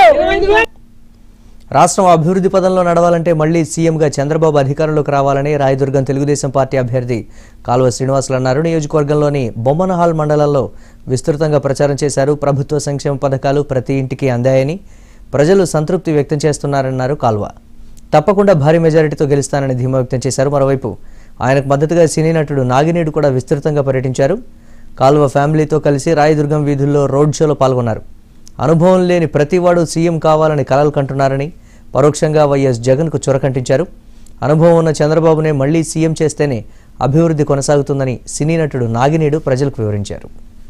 రాష్ట్రం అభివృద్ధి పదంలో నడవాలంటే మళ్లీ సీఎంగా చంద్రబాబు అధికారంలోకి రావాలని రాయదుర్గం తెలుగుదేశం పార్టీ అభ్యర్థి కాలువ శ్రీనివాసులు అన్నారు నియోజకవర్గంలోని బొమ్మనహాల్ మండలంలో విస్తృతంగా ప్రచారం చేశారు ప్రభుత్వ సంక్షేమ పథకాలు ప్రతి ఇంటికి అందాయని ప్రజలు సంతృప్తి వ్యక్తం చేస్తున్నారన్నారు కాల్వ తప్పకుండా భారీ మెజారిటీతో గెలుస్తానని ధీమా వ్యక్తం చేశారు మరోవైపు ఆయనకు మద్దతుగా సినీ నటుడు నాగినేడు కూడా విస్తృతంగా పర్యటించారు కాల్వ ఫ్యామిలీతో కలిసి రాయదుర్గం వీధుల్లో రోడ్ షోలో పాల్గొన్నారు అనుభవం లేని ప్రతివాడు సీఎం కావాలని కలలు కంటున్నారని పరోక్షంగా వైఎస్ జగన్కు చొరకంటించారు అనుభవం ఉన్న చంద్రబాబునే మళ్లీ సీఎం చేస్తేనే అభివృద్ధి కొనసాగుతుందని సినీ నటుడు నాగినేడు ప్రజలకు వివరించారు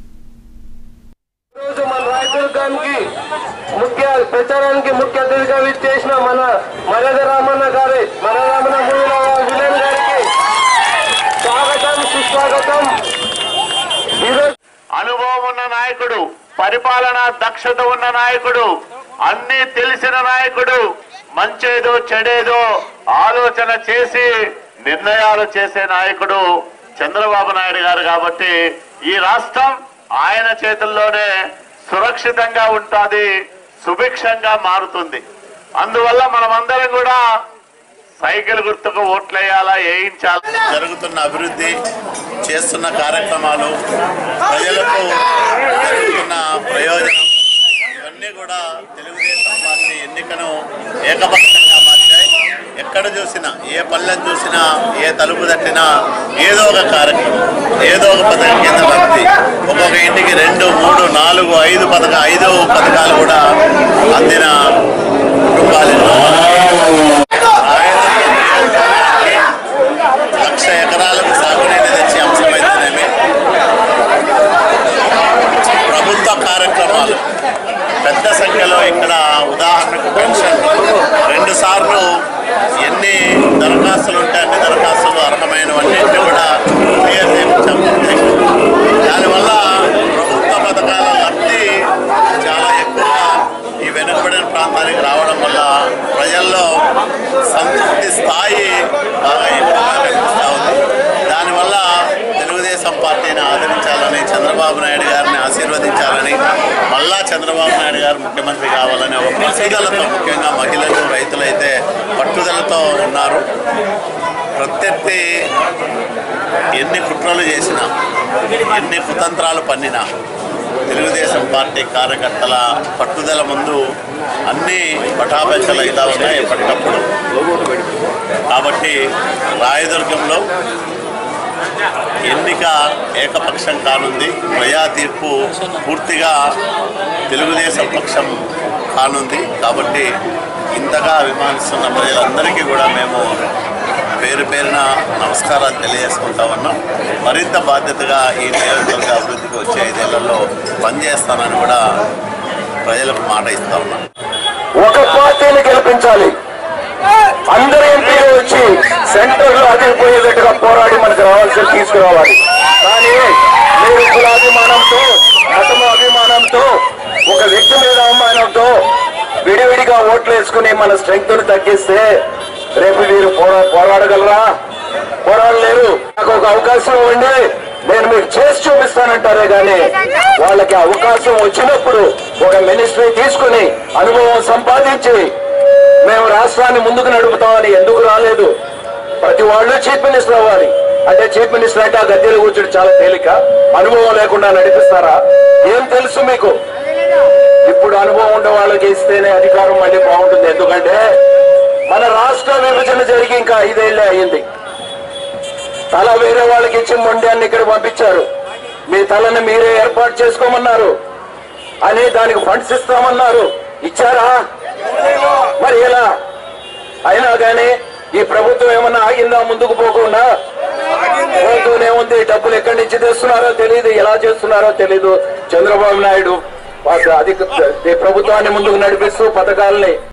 ఈరోజు మన రాయదుర్గానికి ముఖ్య ప్రచారానికి ముఖ్య అతిథిగా విచ్చేసిన మన మర్యాద రామన్న గారి మర్యాద రామన్న మూవీలో విలన్ గారికి స్వాగతం సుస్వాగతం ఈరోజు అనుభవం ఉన్న నాయకుడు పరిపాలన దక్షత ఉన్న నాయకుడు అన్ని తెలిసిన నాయకుడు మంచేదో చెడేదో ఆలోచన చేసి నిర్ణయాలు చేసే నాయకుడు చంద్రబాబు నాయుడు గారు కాబట్టి ఈ రాష్ట్రం ఆయన చేతుల్లోనే సురక్షితంగా ఉంటుంది సుభిక్షంగా మారుతుంది అందువల్ల మనమందరం కూడా సైకిల్ గుర్తుకు ఓట్లేయాలా వేయించాలా జరుగుతున్న అభివృద్ధి చేస్తున్న కార్యక్రమాలు ప్రజలకు జరుగుతున్న ప్రయోజనం ఇవన్నీ కూడా తెలుగుదేశం పార్టీ ఎన్నికను ఏకపక్షంగా మార్చాయి ఎక్కడ చూసినా ఏ పల్లెని చూసినా ఏ తలుపు తట్టినా ఏదో ఒక కార్యక్రమం ఏదో ఒక పథకం కింద లబ్ధి ఒక్కొక్క ఇంటికి రెండు మూడు నాలుగు ఐదు పథక ఐదు పథకాలు కూడా అందిన కుటుంబాలు ఎన్నో. లక్ష ఎకరాలకు సాగునీరు తెచ్చే అంశమైతేనేమి ప్రభుత్వ కార్యక్రమాలు పెద్ద సంఖ్యలో ఇక్కడ ఉదాహరణకు పెన్షన్ రెండు సార్లు ఎన్ని దరఖాస్తులు ఉంటే అన్ని దరఖాస్తులు అర్హమైనవన్నింటినీ కూడా క్లియర్ చేయించాం దానివల్ల ప్రభుత్వ పథకాల లబ్ధి చాలా ఎక్కువ ఈ వెనుకబడిన ప్రాంతానికి రావడం వల్ల ప్రజల్లో సంతృప్తి స్థాయి బాగా ఎక్కువగా కనిపిస్తూ ఉంది దానివల్ల తెలుగుదేశం పార్టీని ఆదరించాలని చంద్రబాబు నాయుడు గారిని ఆశీర్వదించాలని మళ్ళా చంద్రబాబు నాయుడు గారు ముఖ్యమంత్రి కావాలని ఒక పట్టుదలతో ముఖ్యంగా మహిళలు రైతులైతే పట్టుదలతో ఉన్నారు ప్రత్యర్థి ఎన్ని కుట్రలు చేసినా ఎన్ని కుతంత్రాలు పన్నినా తెలుగుదేశం పార్టీ కార్యకర్తల పట్టుదల ముందు అన్ని పటాపంచలు అవుతా ఉన్నాయి ఎప్పటికప్పుడు కాబట్టి రాయదుర్గంలో ఎన్నిక ఏకపక్షం కానుంది ప్రజా తీర్పు పూర్తిగా తెలుగుదేశం పక్షం కానుంది కాబట్టి ఇంతగా అభిమానిస్తున్న ప్రజలందరికీ కూడా మేము పేరు పేరున నమస్కారాలు తెలియజేసుకుంటా ఉన్నాం మరింత బాధ్యతగా ఈ నియోజకవర్గ అభివృద్ధికి వచ్చే ఐదేళ్లలో పనిచేస్తానని కూడా ప్రజలకు మాట ఇస్తా ఉన్నాం ఒక పార్టీని గెలిపించాలి అందరు ఎంపీలు వచ్చి సెంటర్ లో అదిరిపోయేటట్టుగా పోరాడి మనకు రావాల్సిన తీసుకురావాలి కానీ మీరు కులాభిమానంతో మతమ అభిమానంతో ఒక వ్యక్తి మీద అవమానంతో విడివిడిగా ఓట్లు వేసుకుని మన స్ట్రెంగ్త్ తగ్గిస్తే రేపు మీరు పోరా పోరాడగలరా పోరాడలేరు నాకు ఒక అవకాశం ఇవ్వండి నేను మీకు చేసి చూపిస్తానంటారే గాని వాళ్ళకి అవకాశం వచ్చినప్పుడు ఒక మినిస్ట్రీ తీసుకుని అనుభవం సంపాదించి మేము రాష్ట్రాన్ని ముందుకు నడుపుతామని ఎందుకు రాలేదు ప్రతి వాళ్ళు చీఫ్ మినిస్టర్ అవ్వాలి అంటే చీఫ్ మినిస్టర్ అంటే ఆ గద్దెలు కూర్చుని చాలా తేలిక అనుభవం లేకుండా నడిపిస్తారా ఏం తెలుసు మీకు ఇప్పుడు అనుభవం ఉండే వాళ్ళకి ఇస్తేనే అధికారం మళ్ళీ బాగుంటుంది ఎందుకంటే మన రాష్ట్ర విభజన జరిగి ఇంకా ఐదేళ్లే అయింది తల వేరే వాళ్ళకి ఇచ్చి మొండ్యాన్ని ఇక్కడ పంపించారు మీ తలని మీరే ఏర్పాటు చేసుకోమన్నారు అని దానికి ఫండ్స్ ఇస్తామన్నారు ఇచ్చారా మరి ఎలా అయినా కానీ ఈ ప్రభుత్వం ఏమన్నా ఆగిందా ముందుకు పోకుండా పోతూనే ఉంది డబ్బులు ఎక్కడి నుంచి తెస్తున్నారో తెలియదు ఎలా చేస్తున్నారో తెలియదు చంద్రబాబు నాయుడు అధిక ప్రభుత్వాన్ని ముందుకు నడిపిస్తూ పథకాలని